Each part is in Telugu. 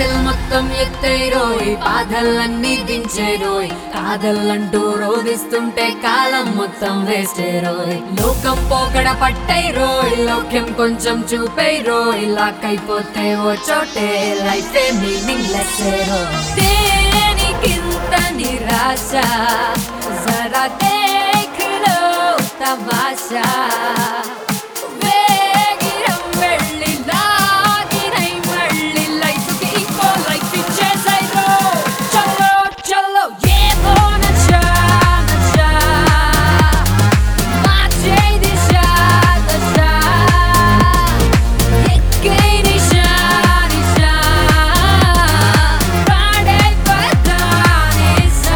బాటిల్ మొత్తం ఎత్తైరోయ్ బాధలన్నీ దించేరోయ్ కాదల్లంటూ రోధిస్తుంటే కాలం మొత్తం వేస్టేరోయ్ లోకం పోకడ పట్టైరోయ్ లోక్యం కొంచెం చూపైరోయ్ లాక్ అయిపోతే ఓ చోటే లైఫ్ మీనింగ్ లెస్ దేనికింత నిరాశ జరా దేఖ్లో తమాషా వేగిరం వెళ్ళి లాగినై మళ్ళీ లైఫ్కి ఇంకో లైఫ్ ఇచ్చేసాయిరో చలో చలో ఏదో నచ్చా నచ్చా మార్చే దిశ దశ ఎక్కే నిశా నిశా పాడే పదానిసా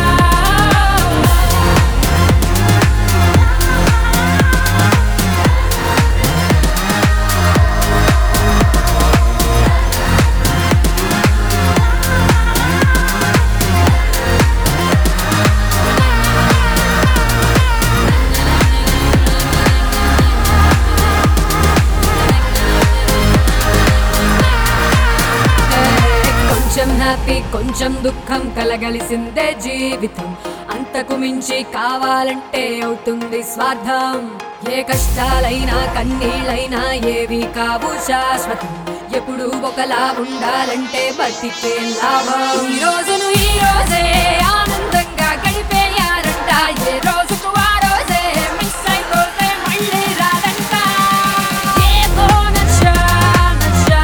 కొంచెం హ్యాపీ కొంచెం దుఃఖం కలగలిసిందే జీవితం అంతకు మించి కావాలంటే అవుతుంది స్వార్థం ఏ కష్టాలైనా కన్నీళ్ళైనా ఏవి కావు శాశ్వతం ఎప్పుడు ఒకలా ఉండాలంటే బతికే లాభం ఈ రోజును ఈ రోజే ఆనందంగా గడిపేయాలంట ఏ రోజుకు ఆ రోజే మిస్ అయిపోతే మళ్ళీ రాదంట ఏదో నచ్చా నచ్చా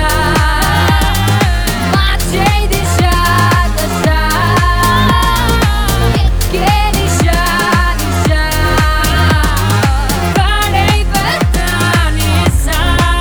మార్చే దిశ దశ ఎక్కే దిశ దిశ పాడే పదానిసా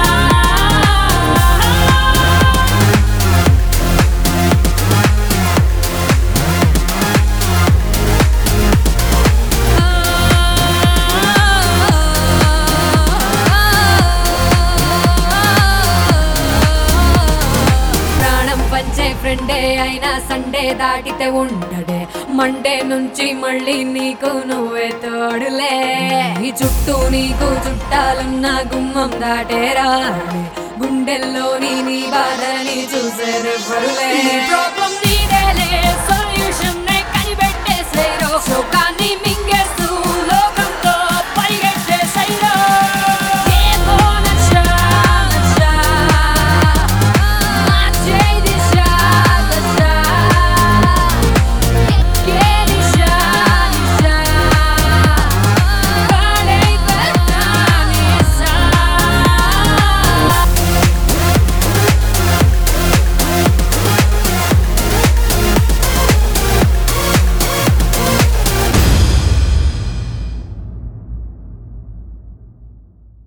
ప్రాణం పంచే ఫ్రెండే అయినా సండే దాటితే ఉండడే మండే నుంచి మళ్ళీ నీకు నువ్వే తోడులే ఈ చుట్టూ నీకు చుట్టాలున్న గుమ్మం దాటేరా గుండెల్లోని నీ బాధని చూసేరెవ్వరులే ప్రాబ్లం నీదేలే సొల్యూషన్ కనిపెట్టేసేరో శోకాన్ని మింగేస్తూ